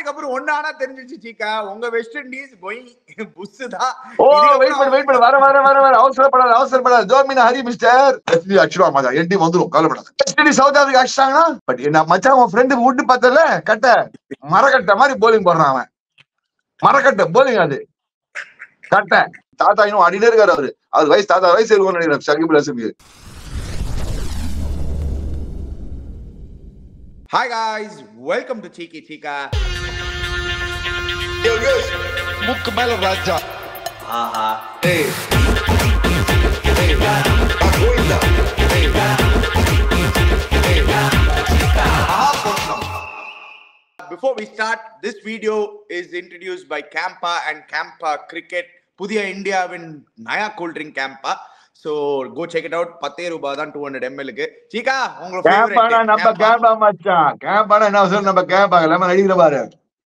அதுக்கப்புறம் ஒண்ணு ஆனா தெரிஞ்சிச்சு சீக்கா உங்க வெஸ்ட் இண்டீஸ் போய் புஸ் தான் ஓ வெயிட் பண்ணு வெயிட் பண்ணு வர வர வர வர அவசரப்படாத அவசரப்படாத ஜோமின் ஹரி மிஸ்டர் எஸ்டி அடிச்சிடுவா மச்சான் என் டீம் வந்துரும் கவலைப்படாத எஸ்டி சவுத் ஆப்பிரிக்கா அடிச்சிட்டாங்கன்னா பட் என்ன மச்சான் உன் ஃப்ரெண்டு விட்டு பார்த்தல கட்ட மரக்கட்ட மாதிரி போலிங் போடுறான் அவன் மரக்கட்ட போலிங் அது கட்ட தாத்தா இன்னும் அடினே இருக்காரு அவரு அவர் வயசு தாத்தா வயசு இருக்கும்னு நினைக்கிறேன் சகிபுல் ஹசனுக்கு hi guys welcome to cheeky Cheeka முக்கு மேல ராஜா ஆஹா ஏய் Before we start, this video is introduced by Campa and Campa Cricket. புதிய இந்தியாவின் நயா cool drink Campa so go check it out பத்தே ரூபாய் தான் டூ ஹண்ட்ரட் எம்எல்க்கு சீக்கா உங்களோட கேம்பானா நம்ம favorite கேம்பா மச்சான் கேம்பானா என்ன அவசரம் நம்ம கேம்பா லெமன் அடிக்கிற பாரு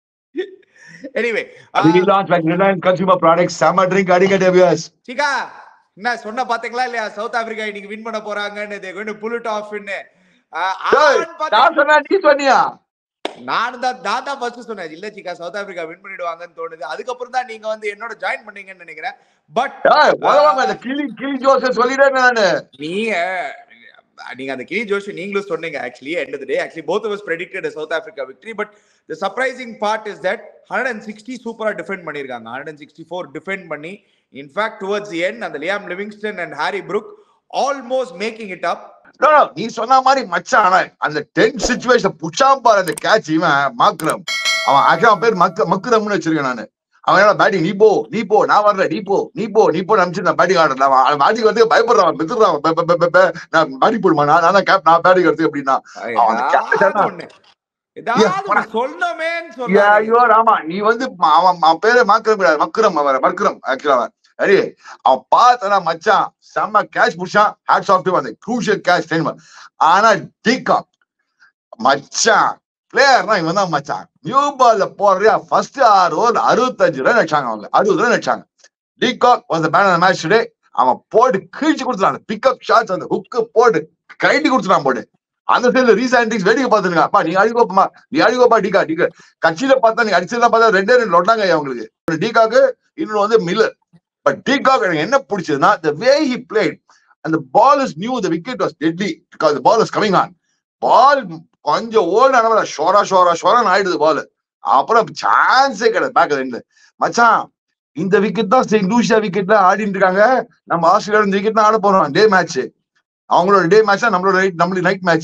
anyway We launch like Reliance Consumer Products summer drink அடிக்க டெபியஸ் சீக்கா என்ன சொன்ன பாத்தீங்களா இல்லையா சவுத் ஆப்பிரிக்கா இன்னைக்கு வின் பண்ண போறாங்கன்னு they going to pull it off ன்னு ஆஹ், ஆன்னு பார்த்தா- நான் சொன்னா நீ சொன்னியா நானும் தான் நான் தான் ஃபர்ஸ்ட் சொன்னேன் இல்ல சிக்கா சவுத் ஆப்பிரிக்கா வின் பண்ணிடுவாங்கன்னு தோணுது அதுக்கப்புறம் தான் நீங்க வந்து என்னோட ஜாயின் பண்ணீங்கன்னு நினைக்கிறேன் பட் ஏய், உலகமா இந்த கிளி கிளி ஜோசப் சொல்லிட்டேன் நானு நீங்க நீங்க அந்த கிரி ஜோஷி நீங்களும் சொன்னீங்க actually end of day actually both of us predicted a South Africa victory but the surprising part is that hundred and sixty சூப்பரா டிஃபெண்ட் பண்ணிருக்காங்க hundred and sixty four defend பண்ணி இன்ஃபேக்ட் டுவர்ட்ஸ் என் அந்த Liam Livingstone and Harry Brook almost making it up No, no, நீ சொன்ன மாதிரி மச்சான் ஆனா அந்த டென் சிச்சுவேஷன் புஷாம் பாரு அந்த கேட்ச் இவன் மாக்ரம் அவன் ஆக்சுவலா அவன் பேர் மக்க மக்குரம்னு வச்சிருக்கேன் நானு அவன் என்ன பேட்டிங் நீ போ நீ போ நான் வரல நீ போ நீ போ நீ போ நினைச்சு நான் பேட்டிங் ஆடுறேன் அவன் பேட்டிங் வரது பயப்படுறான் மித்துறான் பே, பே, பே, பே, பே. நான் பேட்டிங் போடுமா நான் நான் தான் கேப் நான் பேட்டிங் வரது அப்படின்னா அவன் அந்த captain ஏதாவது தான். ஒண்ணு ஏதாவது Yeah, ஒண்ணு சொல்லணுமேன்னு Yeah, சொன்னாங்க you are, ஆமா நீ வந்து ம- அவன் அவன் பேரு மாக்ரம் கிடையாது மக்குரம் அவன் மக்குரம் ஆக்சுவலா அவன் சரி அவன் பார்த்தனா மச்சான் செம்ம கேட்ச் புடிச்சான் ஹேட்ஸ் ஆஃப் டு அந்த க்ரூஷியல் கேட்ச் தெரியுமா ஆனா டீகாக் மச்சான் பிளேயர்னா இவன் தான் மச்சான் நியூ பால்ல போடுறியா ஃபர்ஸ்ட் ஆறு ஓவர் அறுபத்தஞ்சு ரன் அடிச்சாங்க அவங்க அறுபது ரன் அடிச்சாங்க de Kock was the man of match today அவன் போட்டு கிழிச்சு கொடுத்துட்டான் பிக்கப் ஷாட்ஸ் அந்த ஹுக்கு போட்டு கைட்டி கொடுத்துட்டான் போட்டு அந்த சைடுல ரீசாண்டிக்ஸ் வேடிக்கை பார்த்துருங்க அப்பா நீ அடிக்கோப்பமா நீ அடிக்கோப்பா டீகா டீகா கட்சியில பார்த்தா நீ அடிச்சதெல்லாம் பார்த்தா ரெண்டே ரெண்டு லொட்டாங்க அவங்களுக்கு ஒரு டீகாக்கு இன்னொன்னு வந்து மில்லர் பட் டீகாக் எனக்கு என்ன பிடிச்சதுன்னா த வே ஹி பிளேட் அந்த ball is new the wicket was deadly because the ball is coming on ball கொஞ்சம் ஓடான ஷோரா ஷோரா ஷோரான்னு ஆயிடுது பால் அப்புறம் சான்ஸே கிடையாது பேக் ரெண்டு மச்சான் இந்த விக்கெட் தான் செயின்ட் லூசியா விக்கெட்ல ஆடிட்டு இருக்காங்க நம்ம ஆஸ்திரேலியா இந்த விக்கெட் தான் ஆட போறோம் டே மேட்ச் அவங்களோட டே மேட்ச் நம்மளோட நைட் நம்மளுடைய நைட் மேட்ச்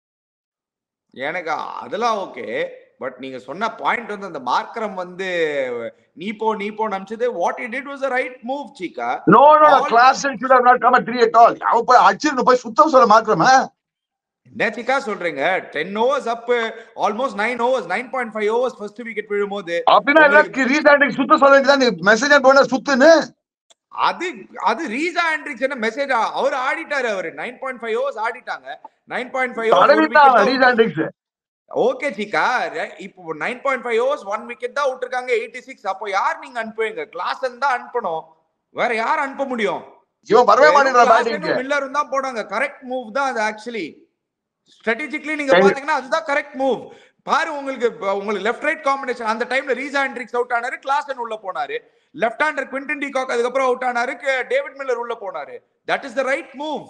எனக்கு அதெல்லாம் ஓகே பட் நீங்க சொன்ன பாயிண்ட் வந்து அந்த மார்க்கரம் வந்து நீ போ நீ போ நம்பிச்சது what it it was right move Cheeka no no All- Klaas should have not come at 3 at all அவன் போய் அடிச்சிருந்து போய் சுத்தம் சொல்ல மாத்திரமா என்ன சீக்கா சொல்றீங்க ten overs up almost nine overs nine point five overs first wicket விழும்போது அப்படின்னா எல்லாருக்கு ரீசாண்டிங் சுத்த சொல்ல வேண்டியதான் நீ மெசேஜ் போன சுத்துன்னு அது அது ரீசா ஆண்ட்ரிக்ஸ் என்ன மெசேஜ் அவர் ஆடிட்டாரு அவரு நைன் பாயிண்ட் ஃபைவ் ஓவர்ஸ் ஆடிட்டாங்க நைன் பாயிண்ட் தடவிட்டான் ஃபைவ் ரீசாண்டிங்ஸ் ஓகே சீக்கா ர- இப்போ nine point five overs one wicket தான் விட்டுருக்காங்க எயிட்டி சிக்ஸ் அப்போ யார் நீங்க அனுப்புவீங்க கிளாஸ் தான் அனுப்பணும் வேற யார் அனுப்ப முடியும் இவன் வரவே மாட்டேங்கிறான் பேட்டிங்க்கு மில்லரும் தான் போடாங்க கரெக்ட் மூவ் தான் அது ஆக்சுவலி ஸ்ட்ராட்டஜிக்கலி நீங்க சரி. பாத்தீங்கன்னா அதுதான் கரெக்ட் மூவ் பாரு உங்களுக்கு இப்ப உங்களுக்கு லெஃப்ட் ரைட் காம்பினேஷன் அந்த டைம்ல ரீசா ஹென்ட்ரிக்ஸ் அவுட் ஆனாரு கிளாசன் உள்ள போனாரு லெஃப்ட் ஹேண்டர் குவிண்டன் டிகாக் அதுக்கப்புறம் அவுட் ஆனாரு கே- டேவிட் மில்லர் உள்ள போனாரு that is the right move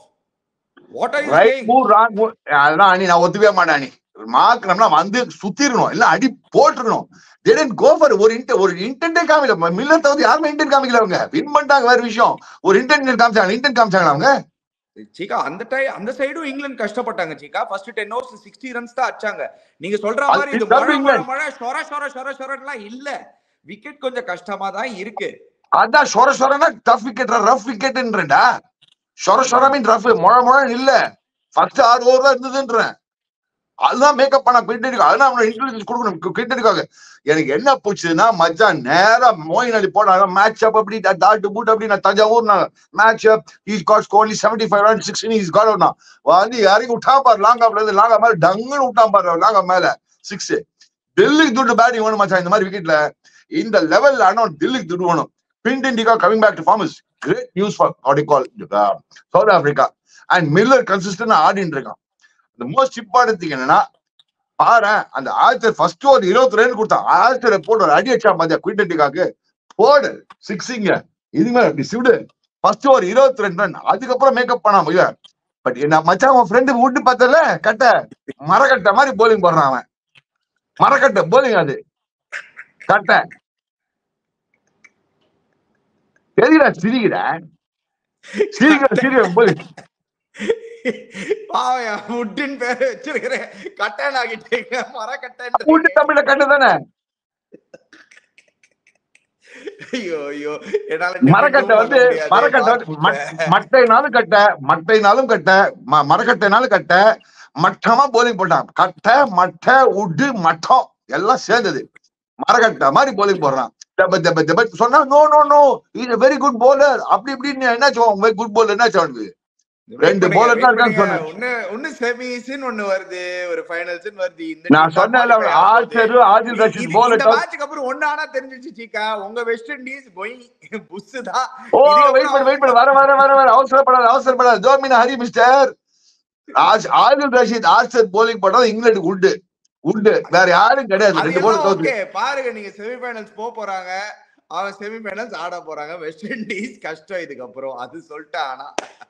what are you right saying move wrong move அதெல்லாம் அணி நான் ஒத்துக்கவே மாட்டேன் அணி மாக்கணும்னா வந்து சுத்திரணும் இல்ல அடி போட்டுருணும் they didn't go for ஒரு intent ஒரு இன்டென்டே காமிக்கல மில்லர் தவிர யாருமே இன்டென்ட் காமிக்கல அவங்க வின் பண்ணிட்டாங்க வேற விஷயம் ஒரு இன்டென்ட் காமிச்சாங்க இன்டென்ட் காமிச்சாங்க அவங்க சீக்கா அந்த டை அந்த சைடும் இங்கிலாந்து கஷ்டப்பட்டாங்க Cheeka first ten overs sixty runs தான் அடிச்சாங்க நீங்க சொல்ற அது மாதிரி இது இதுதான் மழை மழை இங்கிலாந்து. மழை சொர சொர சொர சொரன்லாம் இல்ல விக்கெட் கொஞ்சம் கஷ்டமா தான் இருக்கு அதான் சொர சொரனா டஃப் விக்கெட் ரஃப் விக்கெட்ன்றா சொர சொர மீன் ரஃப் முழ முழ இல்ல ஃபர்ஸ்ட் ஆறு ஓவர் தான் இருந்ததுன்றேன் அதுதான் மேக்கப் பண்ண கிரிக்கெட்டுக்கு அதுதான் அவனோட இன்டெலிஜென்ஸ் கொடுக்கணும் கிரிக்கெட்டுக்காக எனக்கு என்ன பிடிச்சதுன்னா மச்சான் நேரா மோயின் அலி போனாங்க மேட்ச் அப் அப்படி டாட்டு பூட் அப்படி நான் Thanjavur match up is got ஸ்கோர்லி seventy five run sixteen is got out வந்து இறங்கி விட்டா பாரு லாங் ஆப்ல இருந்து லாங் மேல டங்குன்னு விட்டான் பாரு லாங் மேல சிக்ஸ் டெல்லிக்கு துட்டு பேட்டிங் வேணும் மச்சான் இந்த மாதிரி விக்கெட்ல இந்த லெவல்ல ஆனா டெல்லிக்கு துட்டு வேணும் பிண்ட் இண்டிகா coming back to form is great news for what call South Africa and Miller consistent ஆடிட்டு இருக்கான் the most important thing என்னன்னா பாரு அந்த ஆர்ச்சர் ஃபர்ஸ்ட் ஒரு இருபத்தி ரெண்டு கொடுத்தான் ஆர்ச்சரை போட்டு ஒரு அடி அடிச்சா பாத்தியா குயின்டென்டிக்காக்கு போடு சிக்ஸிங்க இது மேல அப்படி சிவிடு ஃபர்ஸ்ட் ஒரு இருபத்தி ரெண்டு ரன் அதுக்கப்புறம் மேக்கப் பண்ணாம இல்ல பட் என்ன மச்சான் உன் ஃப்ரெண்டு விட்டு பார்த்தல கட்ட மரக்கட்டை மாதிரி போலிங் போடுறான் அவன் மரக்கட்டை போலிங் அது கட்டை தெரியல சிரிக்கிற சிரிக்கிற சிரிக்கிற போலிங் பாவையா உட்டின் பேர் வச்சிருக்கிறேன் கட்டன் ஆகிட்டீங்க கூட்டு மரக்கட்டன் தமிழ்ல கட்டு தானே ஐயோ ஐயோ என்னால மரக்கட்டை வந்து நினைக்கவும் பண்ண மரக்கட்டை முடியாது. வந்து மட்- மட்டைனாலும் கட்ட மட்டைனாலும் கட்ட ம- மரக்கட்டைனாலும் கட்ட மட்டமா போலிங் போட்டான் கட்டை மட்டை உட்டு மட்டம் எல்லாம் சேர்ந்தது மரக்கட்டை மாதிரி போலிங் போடுறான் தப்ப தப்ப தப்ப சொன்னா நோ நோ நோ இது வெரி குட் bowler அப்படி இப்படின்னு என்னாச்சு குட் bowler என்னாச்சு அவனுக்கு Wait ரெண்டு பண்ணுங்க, bowler wait தான் இருக்கான்னு பண்ணுங்க. சொன்னேன். ஒண்ணு ஒண்ணு செமிஸ்ன்னு ஒண்ணு வருது ஒரு ஃபைனல்ஸ்னு வருது இந்த நான் team தான் சொன்னேன்ல qualify ஆக போகுது. ஆச்சரு ஆதில் இது- ரஷீத் இது- bowler இந்த top- மேட்ச்க்கு அப்புறம் ஒண்ணு ஆனா தெரிஞ்சிச்சு சீக்கா உங்க வெஸ்ட் இண்டீஸ் கோயிங் புஸ் தான் ஓ இதுக்கப்புறம் வெயிட் பண்ணு வெயிட் பண்ணு வர வர வர வர அவசரப்படாத அவசரப்படாத ஜோமின் ஹரி மிஸ்டர் ஆஜ் ஆதில் ரஷீத் ஆர்ச்சர் போலிங் போட்டது இங்கிலாந்து உட்டு உட்டு வேற யாரும் கிடையாது அது ரெண்டு எல்லாம் போல தோத்து ஓகே பாருங்க நீங்க செமிஃபைனல்ஸ் போக போறாங்க அவங்க செமிஃபைனல்ஸ் ஆட போறாங்க வெஸ்ட் இண்டீஸ் கஷ்டம் இதுக்கப்புறம் அது சொல்லிட்டேன் ஆனா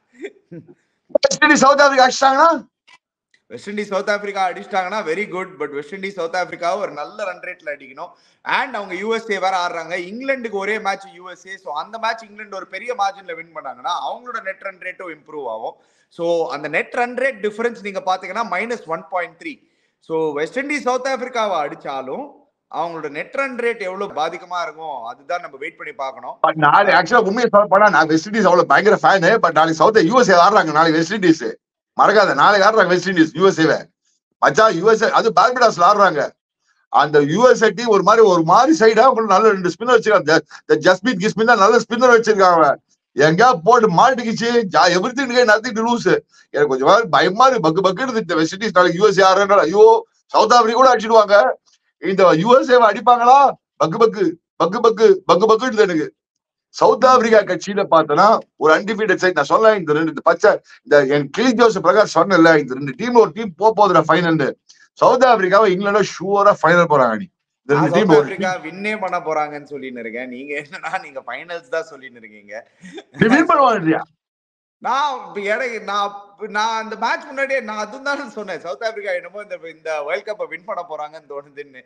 சவுத் ஆப்பிரிக்கா அடிச்சிட்டாங்கன்னா வெஸ்ட் இண்டீஸ் சவுத் ஆப்பிரிக்கா அடிச்சிட்டாங்கன்னா very good but West Indies South Africa ஒரு நல்ல ரன் ரேட்ல அடிக்கணும் அண்ட் அவங்க யூஎஸ்ஏ வேற ஆடுறாங்க இங்கிலாந்துக்கு ஒரே மேட்ச் யூஎஸ்ஏ ஸோ அந்த மேட்ச் இங்கிலாந்து ஒரு பெரிய மார்ஜின்ல வின் பண்ணாங்கன்னா அவங்களோட நெட் ரன் ரேட்டும் இம்ப்ரூவ் ஆகும் ஸோ அந்த நெட் ரன் ரேட் டிஃபரன்ஸ் நீங்க பாத்தீங்கன்னா minus one point three so West Indies South ஆப்பிரிக்காவை அடிச்சாலும் அவங்களோட நெட் ரன் ரேட் எவ்வளவு பாதிக்கமா இருக்கும் அதுதான் நம்ம வெயிட் பண்ணி பார்க்கணும் பட் நாளை ஆக்சுவலா உண்மையை சொல்ல போனா நான் வெஸ்ட் இண்டீஸ் அவ்வளவு பயங்கர ஃபேனு பட் நாளைக்கு சவுத் யூஎஸ்ஏ ஆடுறாங்க நாளைக்கு வெஸ்ட் இண்டீஸ் மறக்காத நாளைக்கு ஆடுறாங்க வெஸ்ட் இண்டீஸ் யூஎஸ்ஏவை மச்சான் யூஎஸ்ஏ அது பார்படாஸ்ல ஆடுறாங்க அந்த யூஎஸ்ஏ டீம் ஒரு மாதிரி ஒரு மாதிரி சைடா உங்களுக்கு நல்ல ரெண்டு ஸ்பின்னர் வச்சிருக்காங்க ஜஸ்மீத் கிஸ்மின் தான் நல்ல ஸ்பின்னர் வச்சிருக்காங்க எங்கயா போட்டு மாட்டுக்குச்சு எவ்ரி திங் நடத்திட்டு லூஸ் எனக்கு கொஞ்சம் மாதிரி பயமா இருக்கு பக்கு பக்குன்னு இந்த வெஸ்ட் இண்டீஸ் நாளைக்கு யூஎஸ்ஏ ஆடுறாங்க ஐயோ சவுத் ஆப்பிரிக்கா கூட அடிச்சிடுவாங்க இந்த யூஎஸ்ஏவை அடிப்பாங்களா பக்கு பக்கு பக்கு பக்கு பக்கு பக்குன்னு எனக்கு சவுத் ஆப்பிரிக்கா கட்சியில பார்த்தனா ஒரு அன்டிஃபீட்டட் சைட் நான் சொன்னேன் இந்த ரெண்டு இந்த பச்சை இந்த என் கிளி ஜோஸ் பிரகாஷ் சொன்னல இந்த ரெண்டு டீம் ஒரு டீம் போக போகுதுடா ஃபைனல் சவுத் ஆப்பிரிக்காவை இங்கிலாந்து ஷூரா ஃபைனல் போறாங்க நீ இந்த ரெண்டு நான் டீம் சவுத் ஒரு ஆப்பிரிக்கா வின்னே பண்ண போறாங்கன்னு சொல்லின்னு இருக்கேன் நீங்க என்னன்னா நீங்க ஃபைனல்ஸ் தான் சொல்லின்னு இருக்கீங்க வின் பண்ணுவாங்க இல்லையா நான் இப்ப எனக்கு நான் இப்ப நான் அந்த மேட்ச் முன்னாடியே நான் அதுவும் தான் சொன்னேன் சவுத் ஆப்பிரிக்கா என்னமோ இந்த இந்த வேர்ல்ட் கப்பை வின் பண்ண போறாங்கன்னு தோணுதுன்னு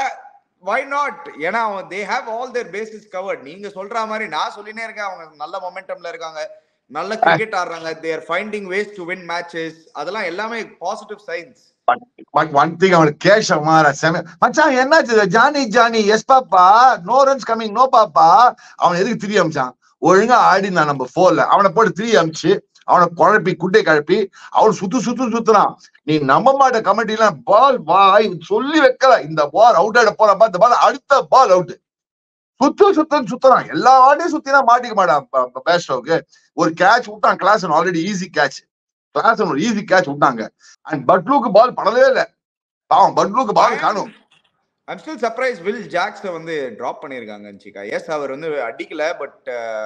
வை நாட் ஏன்னா அவங்க they have all their bases covered நீங்க சொல்ற மாதிரி நான் சொல்லினே இருக்கேன் அவங்க நல்ல மொமெண்டம்ல இருக்காங்க நல்ல கிரிக்கெட் ஆடுறாங்க they're finding ways to win matches அதெல்லாம் எல்லாமே positive signs but one thing அவனுக்கு கேஷ் மாற செம மச்சான் என்னாச்சு இது? Johnny Johnny yes papa no runs coming no papa அவன் எதுக்கு திரி அமிச்சான் ஒழுங்கா ஆடினான் நம்ம போர்ல அவனை போட்டு திரி அமிச்சு அவனை குழப்பி குட்டை கழப்பி அவன் சுத்து சுத்து சுத்துறான் நீ நம்ப மாட்ட கமெண்டில பால் வாய் சொல்லி வைக்கல இந்த பால் அவுட் ஆட போறப்ப இந்த பால் அடுத்த பால் அவுட் சுத்து சுத்தம் சுத்துறான் எல்லா வாட்டியும் சுத்தினா மாட்டிக்க மாட்டான் பேஸ்டோக்கு ஒரு கேட்ச் விட்டான் Klaas already easy catch Klaas ஒரு ஈஸி கேட்ச் விட்டாங்க அண்ட் பட்லூக்கு பால் படவே இல்லை பாவம் பட்லூக்கு பால் காணும் ஐம் ஸ்டில் சர்ப்ரைஸ் வில் ஜாக்ஸை வந்து டிராப் பண்ணியிருக்காங்க சிக்கா எஸ் அவர் வந்து அடிக்கல but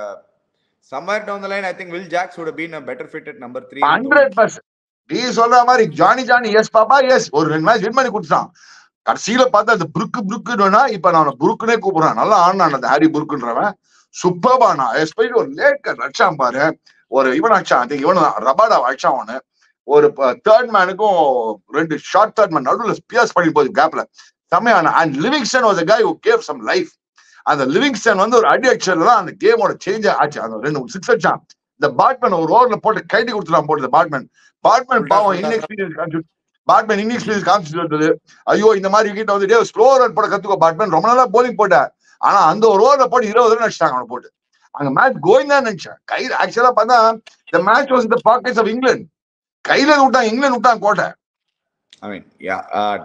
summer down the line I think Will Jacks would have been a better fit at number three hundred percent நீ சொல்ற மாதிரி Johnny Johnny yes papa yes ஒரு ரெண்டு மேட்ச் வின் பண்ணி கொடுத்தான் கடைசியில பார்த்தா அந்த புருக்கு புருக்குன்னா இப்ப நான் அவனை புருக்குனே கூப்பிடுறேன் நல்லா ஆடினான் அந்த ஹாரி புருக்குன்றவன் சூப்பர்பா நான் எஸ்பெஷலி ஒரு லேட் அடிச்சான் பாரு ஒரு இவன் அடிச்சான் அது இவன் ரபாடா அடிச்சான் அவனு ஒரு தேர்ட் மேனுக்கும் ரெண்டு ஷார்ட் தேர்ட் மேன் நடுவில் பியர்ஸ் பண்ணி போகுது கேப்ல செம்மையான and Livingstone was guy who gave some life அந்த லிவிங்ஸ்டன் வந்து ஒரு அடி அடிச்சதுல தான் அந்த கேமோட சேஞ்ச் ஆச்சு அந்த ரெண்டு சிக்ஸ் அடிச்சான் இந்த பாட்மேன் ஒரு ஓவர்ல போட்டு கைட்டி கொடுத்துட்டான் போட்டு பாட்மேன் பாட்மேன் பாவம் இன்எக்ஸ்பீரியன்ஸ் பாட்மேன் இன்எக்ஸ்பீரியன்ஸ் காமிச்சிட்டு வந்தது ஐயோ இந்த மாதிரி விக்கெட் வந்து ஸ்லோ ரன் போட கத்துக்கோ பாட்மேன் ரொம்ப நாளா போலிங் போட்ட ஆனா அந்த ஒரு ஓவர்ல போட்டு இருபது ரன் அடிச்சிட்டாங்க அவனை போட்டு அங்க மேட்ச் கோயிங் தான் நினைச்சேன் கையில ஆக்சுவலா பார்த்தா இந்த மேட்ச் வாஸ் இந்த பாக்கெட்ஸ் ஆஃப் இங்கிலாந்து கையில விட்டான் இங்கிலாந்து விட்டான் கோட்டை ஐ மீன் யா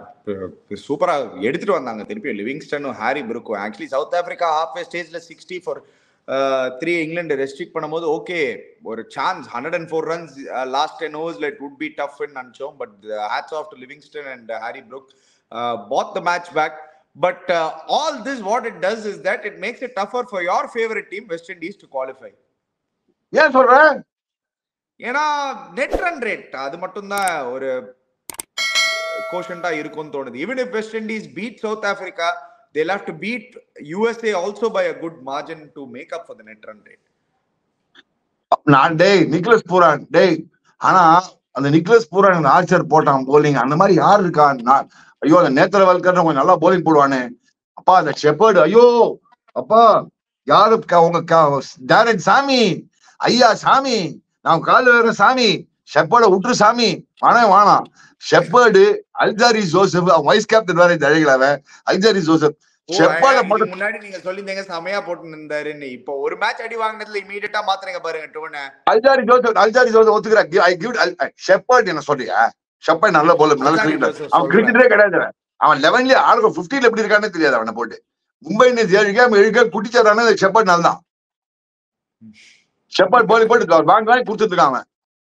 சூப்பரா எடுத்துட்டு வந்தாங்க திருப்பி லிவிங்ஸ்டனும் ஹாரி புருக்கும் ஆக்சுவலி சவுத் ஆப்பிரிக்கா ஹாஃப் ஸ்டேஜ்ல சிக்ஸ்டி ஃபார் த்ரீ இங்கிலாந்து ரெஸ்ட்ரிக்ட் பண்ணும்போது ஓகே ஒரு chance hundred and four runs last ten ஓவர்ஸ்ல இட் வுட் பி டஃப்னு நினச்சோம் but hats off to Livingstone and Harry Brook both the match back but all this what it does is that it makes it tougher for your favourite team West Indies to qualify ஏன் சொல்ற ஏன்னா net run rate அது மட்டும்தான் ஒரு கோஷன்டா இருக்கும்னு தோணுது even if West Indies beat South Africa they'll have to beat USA also by a good margin to make up for the net run rate. நான் டேய் நிக்லஸ் பூரான் டேய் ஆனா அந்த நிக்லஸ் பூரான் அந்த ஆர்ச்சர் போட்டான் போலிங் அந்த மாதிரி யார் இருக்கா நான் ஐயோ அந்த நேத்திர வல்கர் கொஞ்சம் நல்லா போலிங் போடுவானே அப்பா அந்த ஷெப்பர்டு ஐயோ அப்பா யாரு க- உங்க க- டேரன் சாமி ஐயா சாமி நான் காலில் வேற சாமி ஷெப்பர்டை விட்டுரு சாமி வானே வானாம் ஷெப்பர்டு அல்ஜாரி ஜோசப் அவன் வைஸ் கேப்டன் வேற இந்த அழகில அவன் அல்ஜாரி ஜோசப் ஓ, ஷெப்பர்டை இதுக்கு மட்டும் முன்னாடி நீங்க சொல்லியிருந்தீங்க செமையா போட்டு இருந்தாருன்னு இப்போ ஒரு மேட்ச் அடி வாங்கினதுல இமீடியட்டா மாத்துறீங்க பாருங்க டோனை அல்ஜாரி ஜோசப் அல்ஜாரி ஜோசப் ஒத்துக்கிறேன் ஐ கிவ் ஷெப்பர்ட் என்ன சொல்றியா ஷெப்பர்ட் நல்ல போல நல்ல அல்ஜாரி கிரிக்கெட்டர் ஜோசப் அவன் சொல்றேன். கிரிக்கெட்டரே கிடையாது அவன். அவன் லெவன்லயே ஆடுற பிப்டீன்ல எப்படி இருக்கான்னு தெரியாது அவனை போட்டு மும்பை இந்தியன்ஸ் ஏழு கேம் ஏழு கேம் குட்டிச்சாரான ஷெப்பர்ட் நல்லா தான் ஷெப்பர்ட் போலி போட்டு வாங்கி வாங்கி கொடுத்துட்டு இருக்கான் அவன்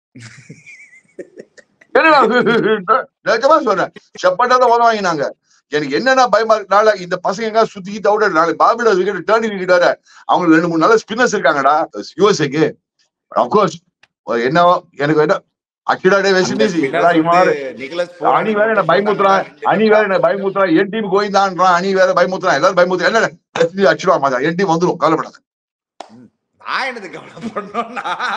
என்னடா நிஜமா சொல்றேன் ஷெப்பர்டா தான் உதவ வாங்கினாங்க எனக்கு என்னன்னா பயமா இருக்கு நாளை இந்த பசங்க எங்க சுத்திக்கிட்டு அவுட் நாளை பாபிடா விக்கெட் டேர்னிங் விக்கெட் வேற அவங்க ரெண்டு மூணு நல்ல ஸ்பின்னர்ஸ் இருக்காங்கடா யூஎஸ்ஏக்கு அப்கோர்ஸ் என்ன எனக்கு என்ன அக்கிடா டே வெஸ்ட் இண்டீஸ் இதெல்லாம் இவன் வேற நிக்கலஸ் அணி வேற என்ன பயமுத்துறான் அணி வேற என்ன பயமுத்துறான் என் டீம் கோயிந்தான்றான் அணி வேற பயமுத்துறான் எல்லாரும் பயமுத்துறான் என்ன அடிச்சிடுவா மாதா என் டீம் வந்துரும் கவலைப்படாத நான் என்னது கவலைப்படணும்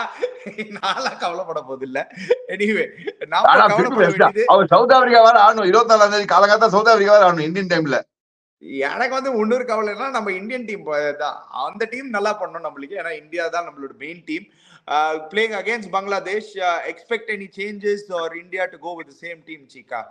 நான் நான்லாம் கவலைப்பட போது இல்ல எனிவே ஆனா நாம திருப்பி கவலைப்பட பேசுடா. வேண்டியது அவர் சவுத் ஆப்பிரிக்கா வேற ஆடணும் இருபத்தி நாலாம் தேதி காலங்காத்தா சவுத் ஆப்பிரிக்கா வேற ஆடணும் இந்தியன் டைம்ல எனக்கு வந்து இன்னொரு கவலைன்னா நம்ம இந்தியன் டீம் தான் அந்த டீம் நல்லா பண்ணணும் நம்மளுக்கு ஏன்னா இந்தியா தான் நம்மளோட main team playing against Bangladesh expect any changes are India to go with same team Cheeka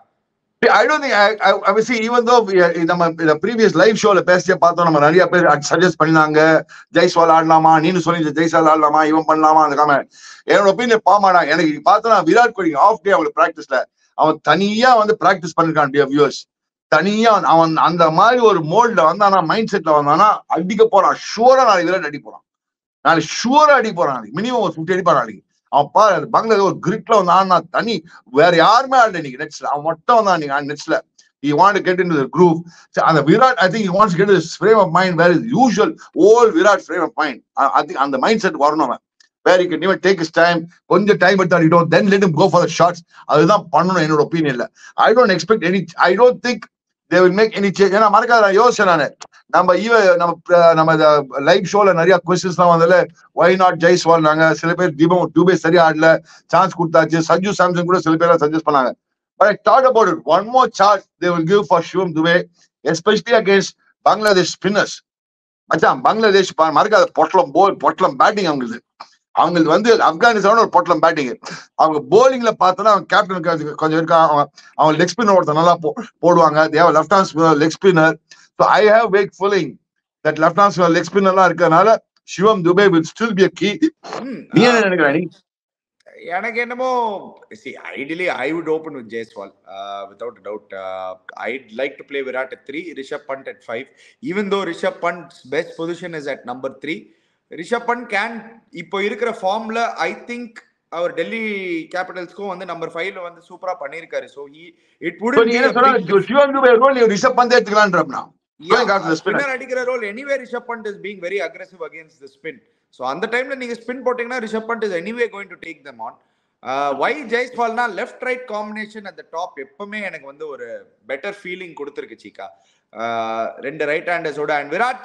I don't think I I see even though we are- நம்ம இந்த ப்ரீவியஸ் லைவ் ஷோல பேசிய பார்த்தோம் நம்ம நிறைய பேர் சஜஸ்ட் பண்ணாங்க ஜெய்ஸ்வால் ஆடலாமா நீனு சொல்லி ஜெய்ஸ்வால் ஆடலாமா இவன் பண்ணலாமா அந்த காம என்னோட ஒப்பீனியன் பாமாடா எனக்கு பார்த்தோன்னா விராட் கோலி ஆஃப் டே அவங்களுக்கு பிராக்டிஸ்ல அவன் தனியா வந்து பிராக்டிஸ் பண்ணிருக்கான் வியூவர்ஸ் தனியா அவன் அவன் அந்த மாதிரி ஒரு மோல்ட்ல வந்தானா மைண்ட் செட்ல வந்தானா அடிக்க போறான் ஷூரா நாளைக்கு விராட் அடி போறான் நாளைக்கு ஷூரா அடி போறான் நாளைக்கு மினிமம் ஒரு ஃபிஃப்டி அடிப்பான் நாளைக்கு அவன் பாரு அது பங்களாதேஷ் ஒரு கிரிட்ல வந்து ஆனா தனி வேற யாருமே ஆடல இன்னைக்கு நெட்ஸ்ல அவன் மட்டும் வந்தான் நீங்க நெட்ஸ்ல he want to get into the groove so, அந்த Virat I think he wants to get into this frame of mind where is usual old Virat frame of mind I- I think அந்த மைண்ட் செட் வரணும் அவன் where he can even take his time கொஞ்சம் time எடுத்தாடிட்டோம் then let him go for the shots அதுதான் பண்ணணும் என்னோட ஒப்பீனியன்ல I don't expect any I don't think they will make any change ஏன்னா மறக்காத நான் யோசிச்சேன் நானு நம்ம ஈவ நம்ம அஹ், நம்ம லைவ் ஷோல நிறைய கொஸ்டின்ஸ் தான் வந்ததுல ஒய் நாட் ஜெய்ஸ்வால் நாங்க சில பேர் தீபம் டூபே சரியா ஆடல சான்ஸ் கொடுத்தாச்சு சஞ்சு சாம்சன் கூட சில பேர் சஜஸ்ட் பண்ணாங்க but I thought about it one more charge they will give for Shivam Dube especially against Bangladesh spinners மச்சான் பங்களாதேஷ் பா- மறக்காத பொட்டலம் போல் பொட்டலம் பேட்டிங் அவங்களுக்கு அவங்களுக்கு வந்து ஆப்கானிஸ்தான் ஒரு பொட்டலம் பேட்டிங் அவங்க போலிங்ல பார்த்தோன்னா அவங்க கேப்டன் கொஞ்சம் இருக்கா அவன் அவன் லெக் ஸ்பின்னர் ஒருத்தர் நல்லா போ- போடுவாங்க தேவ left hand leg spinner so I have wake fulling that left hand leg ஸ்பின்னர்லாம் இருக்கிறதுனால Shivam Dube will still be key நீ என்ன நினைக்கிற நீ எனக்கு என்னமோ see ideally i would open with jaiswal uh, without a doubt uh, i'd like to play virat at 3 rishabh pant at 5 even though rishabh pant's best position is at number 3 Rishabh Pant can இப்போ இருக்கிற ஃபார்ம்ல I think அவர் டெல்லி கேபிட்டல்ஸ்க்கும் வந்து number ஃபைவ்ல வந்து சூப்பரா பண்ணிருக்காரு so he it So, நீ என்ன சொன்ன சிவம் துபே ரோல் நீ ரிஷப் பந்தே எடுத்துக்கலான்றா Going after the spinner. Spinner அடிக்கிற role anyway Rishabh Pant is being very aggressive against the spin so அந்த டைம்ல நீங்க ஸ்பின் போட்டீங்கன்னா Rishabh Pant is anyway going to take them on why ஜெய்ஸ்வால்னா left right combination at the top எப்பவுமே எனக்கு வந்து ஒரு பெட்டர் ஃபீலிங் கொடுத்துருக்கு சீக்கா Uh, ரெண்டு ரைட் ஹேண்டர்ஸோட and Virat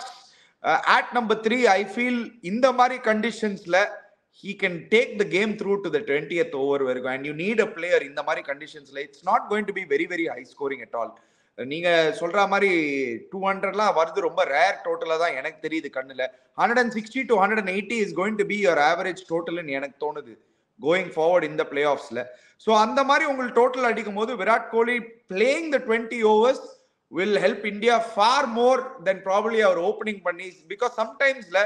at number three I feel இந்த மாதிரி கண்டிஷன்ஸ்ல he can take the game through to the twentieth over வரைக்கும் and you need a player இந்த மாதிரி கண்டிஷன்ஸ்ல it's not going to be very very high scoring at all நீங்க சொல்ற மாதிரி டூ ஹண்ட்ரட்லாம் வருது ரொம்ப ரேர் டோட்டலா தான் எனக்கு தெரியுது கண்ணுல hundred and sixty to hundred and eighty is going to be your average டோட்டல்னு எனக்கு தோணுது கோயிங் ஃபார்வர்ட் இந்த பிளே ஆஃப்ஸ்ல ஸோ அந்த மாதிரி உங்களுக்கு டோட்டல் அடிக்கும் போது Virat Kohli playing the twenty overs will help India for more then probably அவர் ஓப்பனிங் பண்ணி பிகாஸ் சம்டைம்ஸ்ல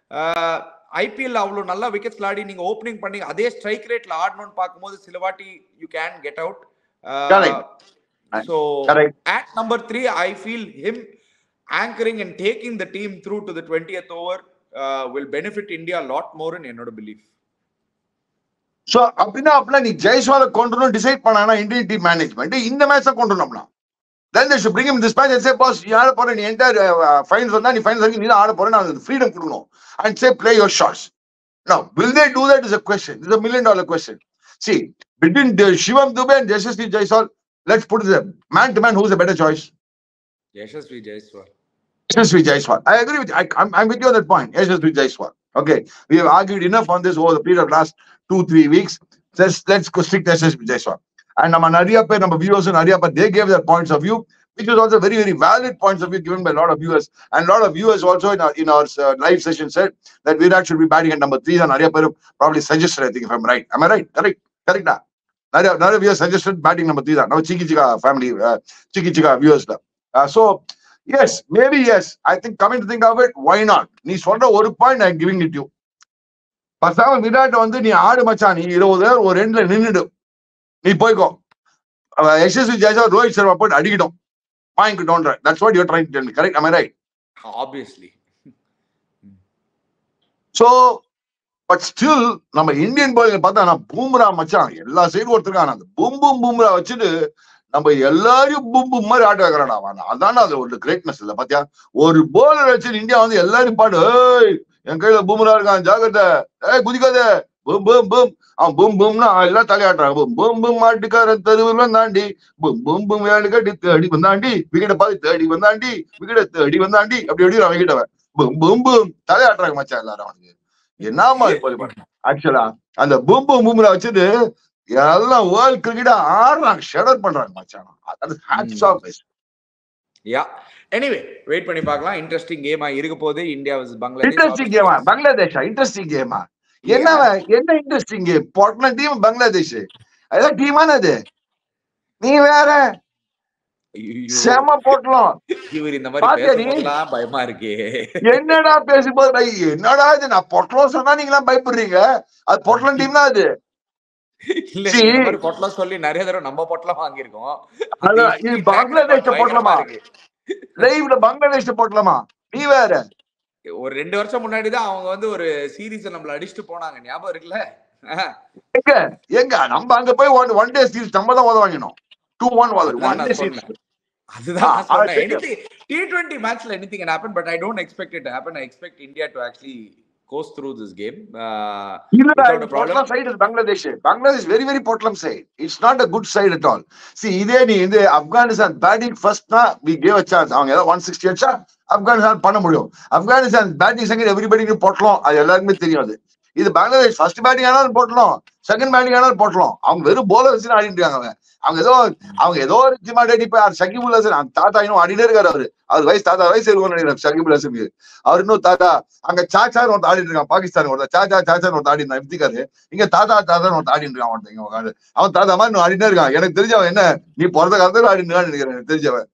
ஐபிஎல் அவ்வளோ நல்லா விக்கெட்ஸ் ஆடி நீங்க ஓப்பனிங் பண்ணி அதே ஸ்ட்ரைக் ரேட்ல ஆடணும்னு பார்க்கும்போது சில வாட்டி you can get out Correct. So Correct. at number three, I feel him anchoring and taking the team through to the 20th over uh, will benefit India a lot more in என்னோட belief. So அப்படின்னா அப்படின்னா நீ ஜெய்ஸ்வால கொண்டு decide பண்ணானா Indian team management இந்த match கொண்டு வரணும்னா தென் they should bring him in this match and say boss நீ ஆட போற நீ என்டையர் ஃபைனல்ஸ் வந்தா நீ ஃபைனல்ஸ் வரைக்கும் நீ தான் ஆட போற நான் ஃப்ரீடம் கொடுக்கணும் and say play your shots now will they do that is a question this is a million dollar question see between the shivam dubey and yashasvi jaiswal let's put it there. Man to man, who's a better choice? Yashasvi Jaiswal Yashasvi Jaiswal. I agree with you. I, I'm, I'm with you on that point. Yashasvi Jaiswal. Okay. We have argued enough on this over the period of last two, three weeks. Let's let's go stick to Yashasvi Jaiswal. And நம்ம நிறைய பேர் நம்ம viewers நிறைய பேர் they gave their points of view, which was also very, very valid points of view given by a lot of viewers. And a lot of viewers also in our in our uh, live session said that Virat should be batting at number three. And நிறைய பேர் probably suggested, I think, if I'm right. Am I right? Correct. Correct. நிறைய நிறைய viewers suggested batting number three தான் நம்ம சிக்கி சிக்கா family uh, சிக்கி சிக்கா viewers தான் uh, so Yes, maybe yes. I think coming to think of it, why not? நீ சொல்ற ஒரு point I giving it you பசாம விராட் வந்து நீ ஆடு மச்சான் நீ இருபது பேர் ஒரு ரெண்டுல நின்னுடு நீ போய்க்கோ எஸ்எஸ்வி ஜெயசா ரோஹித் சர்மா போட்டு அடிக்கிட்டோம் வாங்கிக்கிட்டோன்ற that's what you're trying to correct am I right obviously so but still நம்ம இந்தியன் பாலிங் பார்த்தா நான் பூம்ரா மச்சான் எல்லா சைடும் ஒருத்தருக்கான அந்த பூம் பூம் பூம்ரா வச்சுட்டு நம்ம எல்லாரையும் பூம் பூம் மாதிரி ஆட்ட வைக்கிறான் அவன் அதான அது ஒரு கிரேட்னஸ் இல்ல பாத்தியா ஒரு போலர் வச்சு இந்தியா வந்து எல்லாரும் பாடு ஏய் என் கையில பூம்ரா இருக்கான் ஜாகிரதை ஏய் குதிக்காத பூம் பூம் பூம் அவன் பூம் பூம்னா எல்லாம் தலையாட்டுறாங்க பூம் பூம் பூம் மாட்டுக்காரன் தெருவில் தாண்டி பூம் பூம் பூம் வேலை கட்டி தேடி வந்தாண்டி விக்கெட்டை பார்த்து தேடி வந்தாண்டி விக்கெட்டை தேடி வந்தாண்டி அப்படி எப்படி அவன் விக்கெட்டவன் பூம் பூம் பூம் தலையாட்டுறாங்க மச்சான் எல்லாரும் அவனுக்கு என்னமா ஆக்சுவலா அந்த பூம் பூம் பூம்ல வச்சுட்டு எல்லாம் வேர்ல்ட் கிரிக்கெட் ஆடுறாங்க ஷெடர் பண்றாங்க மச்சான் அது hats off yeah anyway wait பண்ணி பார்க்கலாம் இன்ட்ரெஸ்டிங் கேமா இருக்க போகுது இந்தியா vs பங்களாதேஷ் இன்ட்ரெஸ்டிங் கேமா பங்களாதேஷா இன்ட்ரெஸ்டிங் கேமா என்ன என்ன இன்ட்ரெஸ்டிங் கேம் போட்டன டீம் பங்களாதேஷ் அதான் டீமான அது நீ வேற ஐயோ, செம போட்டலாம் இவர் இந்த மாதிரி பாத்தியா நீ? பேசும்போதெல்லாம் பயமா இருக்கே என்னடா பேசும்போது டேய், என்னடா இது நான் பொட்டலம் சொன்னா நீங்க பயப்படுறீங்க அது பொட்டலம் டீம் தான் அது இல்ல See- இந்த மாதிரி பொட்டலம் சொல்லி நிறைய தடவை நம்ம பொட்டலம் வாங்கியிருக்கோம் அதான், இது பங்களாதேஷ் பயங்கரமா பொட்டலமா இருக்கு. லைவ்ல பங்களாதேஷ் போட்டலாமா நீ வேற ஒரு ரெண்டு வருஷம் முன்னாடி தான் அவங்க வந்து ஒரு சீரீஸ் நம்மள அடிச்சுட்டு போனாங்க ஞாபகம் இருக்குல்ல ஆஹ். எங்க எங்க நம்ம அங்க போய் ஒன் ஒன் டே சீரிஸ் நம்ம தான் உத வாங்கினோம் டூ ஒன் அதான் ஒன் நான் டே சொன்னேன். சீரிஸ் அதுதான் நான் ஆ, சொன்னேன் அது anything டி டுவெண்ட்டி மேட்ச்ல anything can happen but I don't expect it happen I expect India to actually goes through this game இல்லடா Without a இது problem. பொட்டலம் side Bangladesh Bangladesh very very பொட்டலம் side it's not a good side at all see இதே நீ இது Afghanistan batting ஃபர்ஸ்ட்னா we gave a chance அவங்க ஏதாவது ஒன் சிக்ஸ்டி அடிச்சா ஆப்கானிஸ்தான் பண்ண முடியும் ஆப்கானிஸ்தான் பேட்டிங் செகண்ட் எவ்ரிபடி போட்டலாம் அது எல்லாருக்குமே தெரியும் அது இது பங்களாதேஷ் ஃபர்ஸ்ட் பேட்டிங் ஆனாலும் போட்டலாம் செகண்ட் பேட்டிங் ஆனாலும் போட்டலாம் அவங்க வெறும் போலர் வச்சு ஆடிட்டு இருக்காங்க அவங்க அவங்க ஏதோ அவங்க ஏதோ ஒரு ஜிமா டேடி இப்ப சகிபுல் ஹசன் அந்த தாத்தா இன்னும் ஆடினே இருக்காரு அவரு அவர் வயசு தாத்தா வயசு இருக்கும்னு நினைக்கிறேன் சகிபுல் ஹசனுக்கு அவர் இன்னும் தாத்தா அங்க சாச்சான்னு ஒருத்தர் ஆடிட்டு இருக்கான் பாகிஸ்தான் ஒருத்தர் சாச்சா சாச்சான்னு ஒருத்தர் ஆடி இருந்தான் இப்திகாரு இங்க தாத்தா தாத்தான்னு ஒருத்தர் ஆடிட்டு இருக்கான் ஒருத்தன் இங்க உட்காந்து அவன் தாத்தா மாதிரி இன்னும் ஆடினே இருக்கான் எனக்கு தெரிஞ்சவன் என்ன நீ பிறந்த காலத்துல ஆடினு நினைக்கிறேன் எனக்கு தெரிஞ்சவன்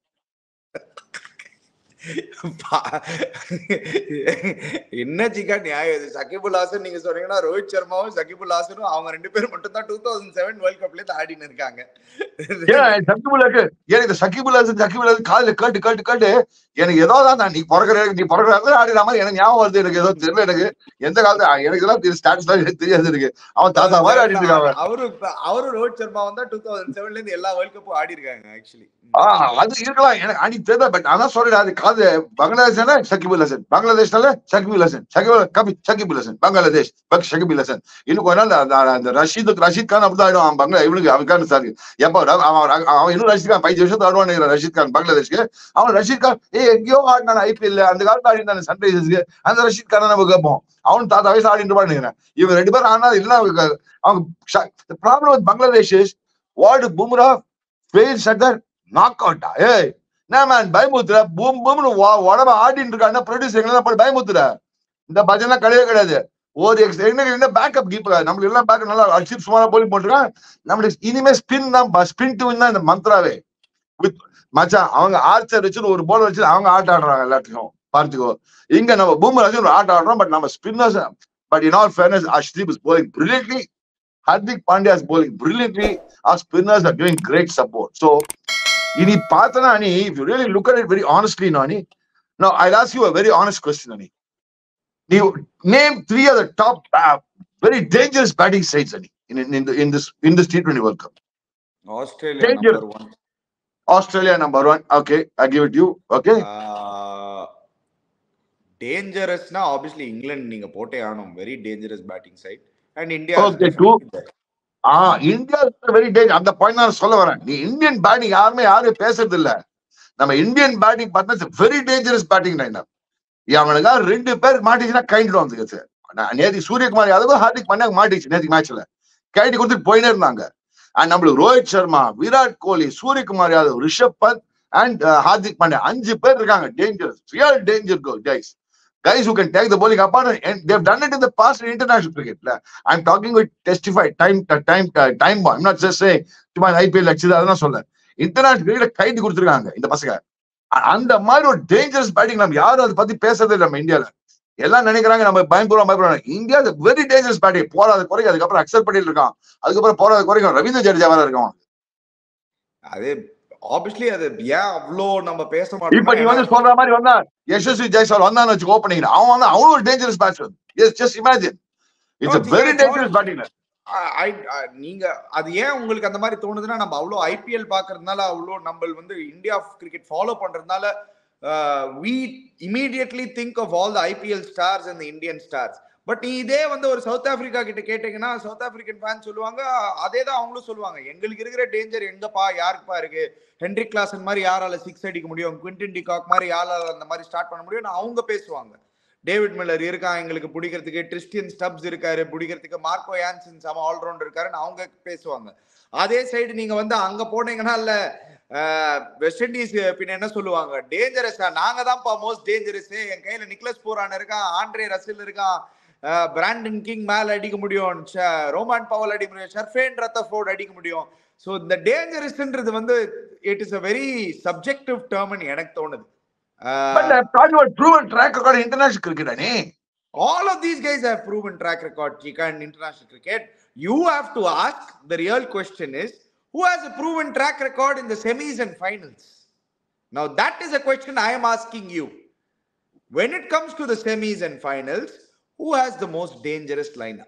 என்ன சிக்கா நியாயம் இது சகிபுல் ஹாசன் நீங்க சொன்னீங்கன்னா ரோஹித் சர்மாவும் சகிபுல் ஹாசனும் அவங்க ரெண்டு பேரும் மட்டும் தான் டூ தௌசண்ட் செவன் வேர்ல்ட் கப்ல இருந்து ஆடின்னு இருக்காங்க ஏன் சகிபுல்லாக்கு எனக்கு இந்த சகிபுல் ஹசன் சகிபுல் ஹசன் காதுல கேட்டு கேட்டு கேட்டு எனக்கு ஏதோ தான் நீ பிறக்கிற நீ பிறக்கிற காலத்துல ஆடிற மாதிரி எனக்கு ஞாபகம் வருது எனக்கு ஏதோ தெரியல எனக்கு எந்த காலத்துல எனக்கு இதெல்லாம் ஸ்டாட்ஸ் தான் எனக்கு தெரியாது எனக்கு அவன் தாத்தா மாதிரி ஆடிட்டு இருக்கான் அவன். அவரு அவரு ரோஹித் சர்மா வந்தா டூ தௌசண்ட் செவன்ல இருந்து எல்லா வேர்ல்ட் கப்பும் ஆடி இருக்காங்க ஆக்சுவலி ஆஹ் அது இருக்கலாம் எனக்கு அன்னைக்கு தெரியல பட் அதான் சொல்றேன் அது காது பங்களாதேஷ்னால சகிபுல் ஹசன் பங்களாதேஷ்னால சகிபுல் ஹசன் சகிபுல் கபி சகிபுல் ஹசன் பங்களாதேஷ் பக் சகிபுல் ஹசன் இன்னும் கொஞ்ச நாள் அந்த அந்த ரஷீத் ரஷீத் கான் அப்படிதான் ஆயிடும் அவன் பங்களா இவனுக்கு ஆப்கானிஸ்தான் எப்போ அவன் அவன் அவன் இன்னும் ரஷீத் கான் பதினஞ்சு வருஷத்துக்கு ஆடுவான் நினைக்கிறேன் ரஷீத் கான் பங்களாதேஷ்க்கு அவன் ரஷீத் கான் ஏ எங்கேயோ ஆடினான் ஐபிஎல் அந்த காலத்துல ஆடினான் சன்ரைசர்ஸ்க்கு அந்த ரஷீத் கானை நம்ம கேட்போம் அவன் தாத்தா வயசு ஆடிட்டு இருப்பான்னு நினைக்கிறேன் இவன் ரெண்டு பேரும் ஆனா இல்ல அவங்க அவங்க problem with Bangladesh is what Bumrah fails at the knock அவுட்டா ஏய் என்ன மேன் பயமுத்துற பூம் பூம்னு உ- உடம்ப ஆடிட்டு இருக்கான்னா ப்ரொடியூசர் எல்லாம் போய் பயமுத்துற இந்த பஜனை கிடையவே கிடையாது ஒரு எக்ஸ் என்ன என்ன பேக்கப் கீப்பர் நம்மளுக்கு எல்லாம் பேக்கப் நல்லா அர்ஷிப் சுமாரா போலி போட்டுருக்கான் நம்மளுக்கு இனிமே ஸ்பின் தான் ஸ்பின் டு தான் இந்த மந்த்ராவே வித் மச்சான் அவங்க ஆர்ச்சர் வச்சு ஒரு போல் வச்சு அவங்க ஆட்ட ஆடுறாங்க எல்லாத்துக்கும் பார்த்துக்கோ இங்க நம்ம பூமர் வச்சு ஒரு ஆட்ட ஆடுறோம் பட் நம்ம spinners but in all fairness Arshdeep is bowling brilliantly Hardik Pandya is bowling brilliantly our spinners are doing great support. So, இனி பார்த்தனா நீ if you really look at it very honestly, Nani, now I'll ask you a very honest question, Nani. You name three of the top uh, very dangerous batting sides, Nani, in, in, in, the, in this in this T20 World Cup. Australia Danger. Number one Australia number one. Okay, I give it you. Okay. டேஞ்சரஸ்னா obviously England நீங்க போட்டே ஆகணும் very dangerous batting side and India Okay, two. ஆ India very டேஞ்ச் அந்த point நான் சொல்ல வரேன் நீ இந்தியன் பேட்டிங் யாருமே யாரும் பேசுறது இல்ல நம்ம இந்தியன் பேட்டிங் பார்த்தா வெரி டேஞ்சரஸ் பேட்டிங் லைனர் அவனுக்கு ரெண்டு பேர் மாட்டிச்சுன்னா கைண்டிடும் வந்து நேத்தி சூரியகுமார் யாதவ் ஹார்திக் பாண்டியா மாட்டிச்சு நேத்தி மேட்ச்ல கைடி கொடுத்துட்டு போயினே இருந்தாங்க அண்ட் நம்மளுக்கு ரோஹித் சர்மா விராட் கோலி சூரியகுமார் யாதவ் ரிஷப் பந்த் அண்ட் ஹார்திக் பாண்டியா அஞ்சு பேர் இருக்காங்க dangerous real danger guys guys who can take the bowling apart and they've done it in the past in international cricket. I'm talking with testified time time time bomb. I'm not just saying சும்மா IPL அடிச்சது அதெல்லாம் சொல்ல international cricket கைது கொடுத்துருக்காங்க இந்த பசங்க அ- அந்த மாதிரி ஒரு டேஞ்சரஸ் பேட்டிங் நம்ம யாரும் அதை பத்தி பேசுறதே இல்லை நம்ம இந்தியால எல்லாம் நினைக்கிறாங்க நம்ம பயன்படுறோம் பயப்படுறோம் இந்தியா வெரி டேஞ்சரஸ் பேட்டிங் போராத குறைக்கு அதுக்கப்புறம் அக்செப்ட் பண்ணிட்டு இருக்கான் அதுக்கப்புறம் போராத குறைக்கும் ரவீந்திர ஜடேஜா வேற இருக்கான் அது ஆப்வியஸ்லி அது ஏன் அவ்வளோ நம்ம பேச இப்ப நீ மாட்டோம் வந்து சொல்ற மாதிரி வந்தா யசஸ்வி ஜெய்ஸ்வால் வந்தான்னு வச்சு ஓப்பனிங் அவன் வந்து அவனும் ஒரு dangerous batsman yes just imagine it's No, very it's dangerous all- batting I- I- நீங்க அது ஏன் உங்களுக்கு அந்த மாதிரி தோணுதுன்னா நம்ம அவ்வளோ ஐபிஎல் பாக்குறதுனால அவ்வளோ நம்ம வந்து இந்தியா கிரிக்கெட் ஃபாலோ பண்றதுனால we immediately think of all the IPL stars and Indian stars but நீ இதே வந்து ஒரு சவுத் ஆப்பிரிக்கா கிட்ட கேட்டீங்கன்னா சவுத் ஆப்பிரிக்கன் ஃபேன் சொல்லுவாங்க அதே தான் அவங்களும் சொல்லுவாங்க எங்களுக்கு இருக்கிற டேஞ்சர் எங்கப்பா யாருக்குப்பா இருக்கு ஹென்ரி கிளாசன் மாதிரி யாரால சிக்ஸ் அடிக்க முடியும் குவிண்டன் டிகாக் மாதிரி யாரால அந்த மாதிரி ஸ்டார்ட் பண்ண முடியும் அவங்க பேசுவாங்க டேவிட் மில்லர் இருக்கான் எங்களுக்கு பிடிக்கிறதுக்கு கிறிஸ்டியன் ஸ்டப்ஸ் இருக்காரு பிடிக்கிறதுக்கு மார்க்கோ யான்சன் சம ஆல்ரவுண்டர் இருக்காருன்னு அவங்க பேசுவாங்க அதே சைடு நீங்க வந்து அங்க போனீங்கன்னா இல்ல வெஸ்ட் இண்டீஸ் பின்ன என்ன சொல்லுவாங்க டேஞ்சரஸா நாங்க தான்ப்பா மோஸ்ட் டேஞ்சரஸ் என் கையில நிக்லஸ் பூரான் இருக்கான் ஆண்ட்ரே ரசில் இருக்கான் பிராண்டன் கிங் மேல அடிக்க முடியும் ஷ- ரோமான் பவல் அடிக்க முடியும் ஷர்ஃபேன் ரத்தஃபோர்ட் அடிக்க முடியும் ஸோ இந்த டேஞ்சரஸ்ன்றது வந்து it is a very subjective டேர்ம்னு எனக்கு தோணுது But Uh, I've talked about proven track record in international cricket, Ani. all of these guys have proven track record, Chika, in international cricket. You have to ask the real question is who has a proven track record in the semis and finals? Now, that is a question I am asking you. When it comes to the semis and finals, who has the most dangerous lineup?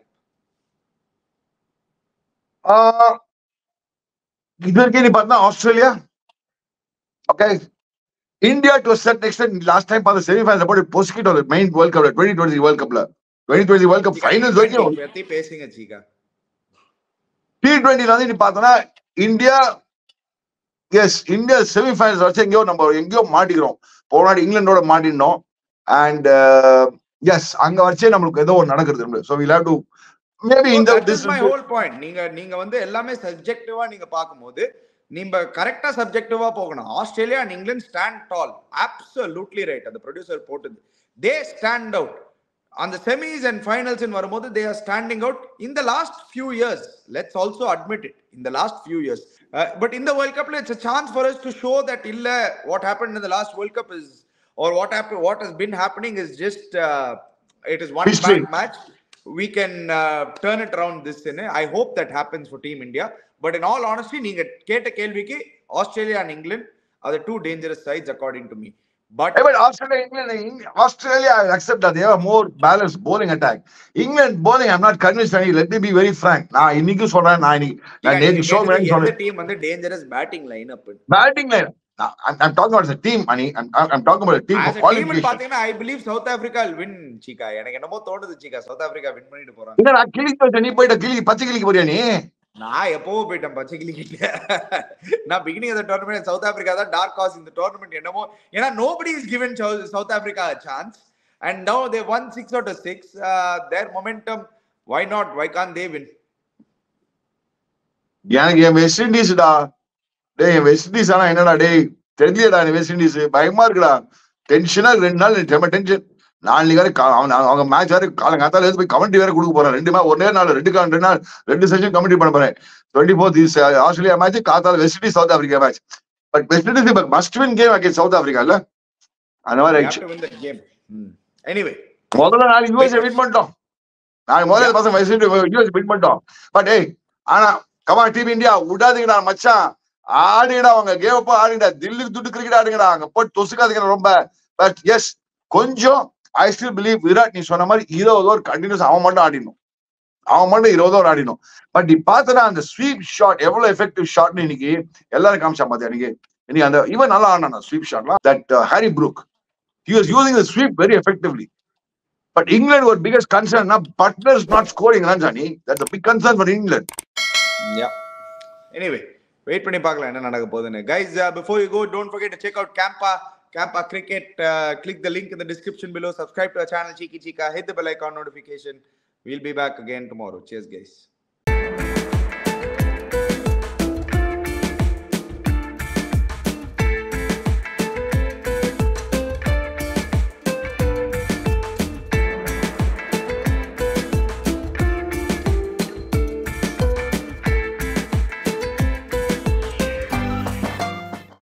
Uh, இது வரைக்கும் நீ பார்த்தா Australia okay India to set extent last time பார்த்த semifinal போட்டு பொசிக்கிட்டோ main world கப்ல twenty twenty world கப்ல twenty twenty world cup finals வரைக்கும் பத்தி பேசுங்க சீகா டி டுவெண்ட்டில வந்து நீ பார்த்தோன்னா இந்தியா எஸ் இந்தியா செமிஃபைனல்ஸ் வச்சு எங்கேயோ நம்ம எங்கேயோ மாட்டிக்கிறோம் போனாடி இங்கிலாண்டோட மாட்டினோம் அண்ட் எஸ் அங்க வச்சே நம்மளுக்கு ஏதோ ஒரு நடக்குது so will have to maybe இந்த this is my whole point நீங்க நீங்க வந்து எல்லாமே சப்ஜெக்டிவா நீங்க பார்க்கும்போது நீங்க கரெக்டா சப்ஜெக்டிவா போகணும் Australia and England stand tall absolutely right அந்த ப்ரொடியூசர் போட்டது தே ஸ்டாண்ட் அவுட் அந்த செமிஸ் அண்ட் ஃபைனல்ஸ் வரும்போது they are standing out in the last few years let's also admit it in the last few years but இந்த world கப்ல it's chance for us to show that இல்ல what happen in the last world cup is or what happened what has been happening is just uh, it is one History. bad match we can uh, turn it around this in i hope that happens for team india but in all honesty நீங்க கேட்ட கேள்விக்கு Australia and england are the two dangerous sides according to me but Hey, but Australia, England, Eng- Australia, I accept that they have a more balanced bowling attack. England bowling, I'm not convinced. Any. Let me be very frank. நான் இன்னைக்கு சொல்றேன் நான் இன்னைக்கு நான் நீங்க நேற்று show கேட்டது எந்த சொன்னேன் டீம் வந்து dangerous batting line up batting line I'm, I'm talking about the team, Ani. I'm, I'm talking about a team as for a team qualification. பாத்தீங்கன்னா I believe South Africa win சீகா எனக்கு என்னமோ தோணுது சீகா south Africa win பண்ணிட்டு போறாங்க இல்ல நான் கிளிக்கு வச்சேன். நீ போயிட்ட கிளி பச்சை கிளிக்கு போறியா நீ நான் எப்பவோ போயிட்டேன் பச்சை கிளிக்கிட்ட நான் beginning of tournament South Africa தான் டார்க் ஹார்ஸ் இந்த டோர்னமெண்ட் என்னமோ ஏன்னா nobody is given South Africa chance and no they one six out six their momentum why not why can they win எனக்கு என் வெஸ்ட் இண்டீஸ்டா டேய் என் வெஸ்ட் இண்டீஸ் ஆனா என்னடா டேய் தெரியலடா என் வெஸ்ட் இண்டீஸ் பயமா இருக்குடா டென்ஷனா ரெண்டு நாள் செம்ம டென்ஷன் நாளைக்கு வேற கா- அவன் அவங்க மேட்ச் வேற காலங்காத்தால எழுந்து போய் கமெண்ட்ரி வேற கொடுக்க போறேன் ரெண்டு மேட்ச் ஒரே நாள் ரெண்டு கா- ரெண்டு நாள் ரெண்டு செஷன் கமெண்ட்ரி பண்ண போறேன் twenty fourth is Australia match காத்தால West Indies South Africa match but West Indies இப்ப must win game against South Africa இல்ல அந்த மாதிரி ஆயிடுச்சு கேம் எனிவே முதல்ல நாளைக்கு யூஎஸ் வின் பண்ணிட்டோம் நாளைக்கு முதல்ல இந்த பசங்க வெஸ்ட் யூஎஸ் வின் பண்ணிட்டோம் பட் ஏய் ஆனா கமா டீம் இந்தியா விடாதீங்கடா மச்சான் ஆடுங்கடா அவங்க கேம் அப்போ ஆடுங்கடா தில்லுக்கு துட்டு கிரிக்கெட் ஆடுங்கடா அங்க போட்டு தொசுக்காதீங்க ரொம்ப பட் எஸ் கொஞ்சம் ஐ ஸ்டில் பிலீவ் விராட் நீ சொன்ன மாதிரி இருபது ஓவர் கண்டினியூஸ் அவன் மட்டும் ஆடிடணும் அவன் மட்டும் இருபது ஓவர் ஆடிடணும் பட் நீ பார்த்தனா அந்த ஸ்வீப் ஷாட் எவ்வளவு எஃபெக்டிவ் ஷாட்னு இன்னைக்கு எல்லாரும் காமிச்சா பாத்தியா இன்னைக்கு இன்னைக்கு அந்த இவன் நல்லா ஆடினா ஸ்வீப் ஷாட்லாம் that Harry Brook he was using the sweep very effectively. But England were biggest concern now. Butler's not scoring runs, Ani. That's a big concern for England. Yeah anyway wait பண்ணி பார்க்கலாம் என்ன நடக்க போகுதுன்னு guys before you go don't forget to check out campa campa cricket uh, click the link in the description below subscribe to our channel cheeky chica hit the bell icon notification we'll be back again tomorrow cheers guys